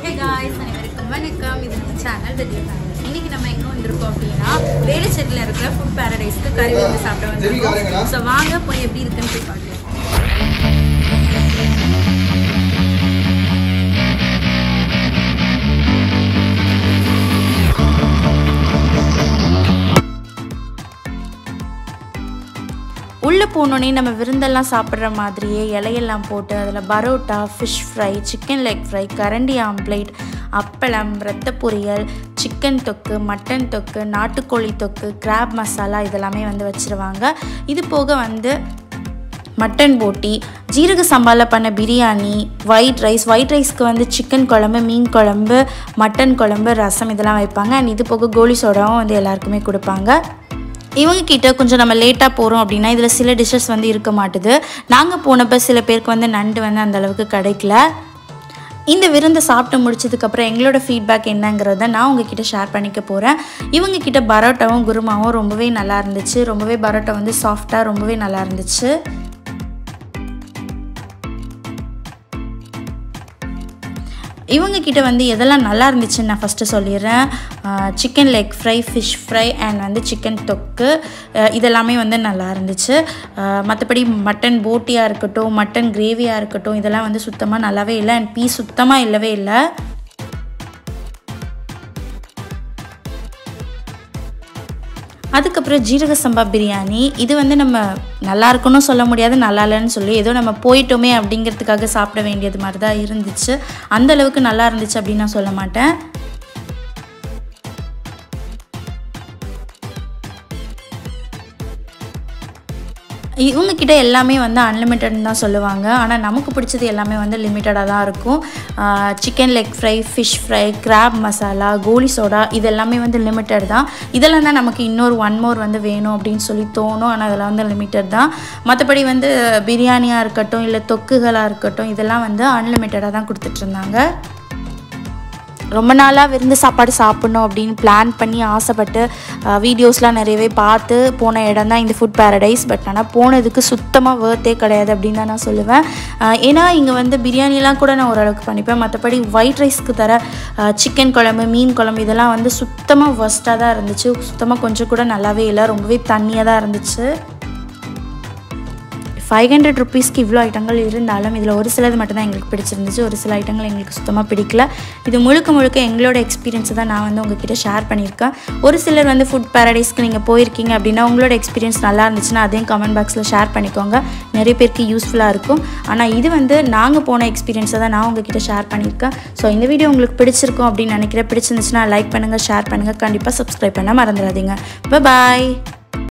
hey guys அனைவருக்கும் வணக்கம் இது நம்ம சேனல் ரெடி இன்னைக்கு நம்ம எங்க வந்திருக்கோம் அப்படின்னா வேலைச்சேரியில் இருக்கிற ஃபுட் பேரடைஸ்க்கு கறி வந்து சாப்பிட வந்திருக்கோம் ஸோ வாங்க போய் எப்படி இருக்குன்னு போய் பார்க்கலாம் உள்ளே போனோடனே நம்ம விருந்தெல்லாம் சாப்பிட்ற மாதிரியே இலையெல்லாம் போட்டு அதில் parotta fish fry chicken leg fry கரண்டி ஆம்ப்லேட் அப்பளம் ரத்த பொரியல் சிக்கன் தொக்கு மட்டன் தொக்கு நாட்டுக்கோழி தொக்கு கிராப் மசாலா இதெல்லாமே வந்து வச்சுருவாங்க இது போக வந்து மட்டன் போட்டி ஜீரக சம்பாவில் பண்ண பிரியாணி ஒயிட் ரைஸ் ஒயிட் ரைஸ்க்கு வந்து சிக்கன் குழம்பு மீன் குழம்பு மட்டன் குழம்பு ரசம் இதெல்லாம் வைப்பாங்க அண்ட் இது போக கோலி சோடாவும் வந்து எல்லாருக்குமே கொடுப்பாங்க இவங்க கிட்ட கொஞ்சம் நம்ம லேட்டாக போகிறோம் அப்படின்னா இதில் சில டிஷ்ஷஸ் வந்து இருக்க மாட்டுது நாங்கள் போனப்போ சில பேருக்கு வந்து நண்டு வந்து அந்த அளவுக்கு கிடைக்கல இந்த விருந்தை சாப்பிட்டு முடிச்சதுக்கப்புறம் எங்களோட ஃபீட்பேக் என்னங்கிறத நான் உங்ககிட்ட ஷேர் பண்ணிக்க போகிறேன் இவங்க கிட்ட பரோட்டாவும் குருமாவும் ரொம்பவே நல்லா இருந்துச்சு ரொம்பவே பரோட்டா வந்து சாஃப்டாக ரொம்பவே நல்லா இருந்துச்சு இவங்க கிட்ட வந்து எதெல்லாம் நல்லா இருந்துச்சுன்னு நான் ஃபஸ்ட்டு சொல்லிடுறேன் chicken leg fry fish fry and வந்து சிக்கன் தொக்கு அஹ் இதெல்லாமே வந்து நல்லா இருந்துச்சு மற்றபடி மட்டன் போட்டியாக இருக்கட்டும் மட்டன் கிரேவியாக இருக்கட்டும் இதெல்லாம் வந்து சுத்தமாக நல்லாவே இல்லை அண்ட் பீஸ் சுத்தமாக இல்லவே இல்லை அதுக்கப்புறம் ஜீரக சம்பா பிரியாணி இது வந்து நம்ம நல்லா இருக்குன்னு சொல்ல முடியாது நல்லா இல்லைன்னு சொல்லி ஏதோ நம்ம போயிட்டோமே அப்படிங்கிறதுக்காக சாப்பிட வேண்டியது மாதிரி தான் இருந்துச்சு அந்த அளவுக்கு நல்லா இருந்துச்சு அப்படின்னு நான் சொல்ல மாட்டேன் இவங்க கிட்ட எல்லாமே வந்து அன்லிமிட்டட்னு தான் சொல்லுவாங்க ஆனால் நமக்கு பிடிச்சது எல்லாமே வந்து லிமிட்டடாக தான் இருக்கும் chicken leg fry fish fry crab masala goli soda இது எல்லாமே வந்து லிமிட்டட் தான் இதெல்லாம் தான் நமக்கு இன்னொரு ஒன் மோர் வந்து வேணும் அப்படின்னு சொல்லி தோணும் ஆனால் அதெல்லாம் வந்து லிமிட்டட் தான் மற்றபடி வந்து பிரியாணியாக இருக்கட்டும் இல்லை தொக்குகளாக இருக்கட்டும் இதெல்லாம் வந்து அன்லிமிட்டடாக தான் கொடுத்துட்ருந்தாங்க ரொம்ப நாளாக விருந்து சாப்பாடு சாப்பிட்ணும் அப்படின்னு பிளான் பண்ணி ஆசைப்பட்டு வீடியோஸ்லாம் நிறையவே பார்த்து போன இடம் தான் இந்த ஃபுட் பேரடைஸ் பட் ஆனால் போனதுக்கு சுத்தமாக வேர்த்தே கிடையாது அப்படின்னு தான் நான் சொல்லுவேன் அஹ் ஏன்னா இங்கே வந்து பிரியாணிலாம் கூட நான் ஓரளவுக்கு பண்ணிப்பேன் மற்றபடி ஒயிட் ரைஸ்க்கு தர சிக்கன் குழம்பு மீன் குழம்பு இதெல்லாம் வந்து சுத்தமாக ஒஸ்ட்டாக தான் இருந்துச்சு சுத்தமாக கொஞ்சம் கூட நல்லாவே இல்லை ரொம்பவே தண்ணியாக தான் இருந்துச்சு ஃபைவ் ஹண்ட்ரட் ருபீஸ்க்கு இவ்வளோ ஐட்டங்கள் இருந்தாலும் இதில் ஒரு சிலது மட்டும்தான் எங்களுக்கு பிடிச்சிருந்துச்சு ஒரு சில ஐட்டங்கள் எங்களுக்கு சுத்தமாக பிடிக்கல இது முழுக்க முழுக்க எங்களோட எக்ஸ்பீரியன்ஸை தான் நான் வந்து உங்ககிட்ட ஷேர் பண்ணியிருக்கேன் ஒரு சிலர் வந்து ஃபுட் பேரடைஸ்க்கு நீங்கள் போயிருக்கீங்க அப்படின்னா உங்களோட எக்ஸ்பீரியன்ஸ் நல்லா இருந்துச்சுன்னா அதையும் கமெண்ட் பாக்ஸில் ஷேர் பண்ணிக்கோங்க நிறைய பேருக்கு யூஸ்ஃபுல்லாக இருக்கும் ஆனால் இது வந்து நாங்கள் போன எக்ஸ்பீரியன்ஸை தான் நான் உங்ககிட்ட ஷேர் பண்ணியிருக்கேன் ஸோ இந்த வீடியோ உங்களுக்கு பிடிச்சிருக்கும் அப்படின்னு நினைக்கிறேன் பிடிச்சிருந்துச்சுன்னா லைக் பண்ணுங்கள் ஷேர் பண்ணுங்கள் கண்டிப்பாக சப்ஸ்கிரைப் பண்ண மறந்துடாதீங்க பாய்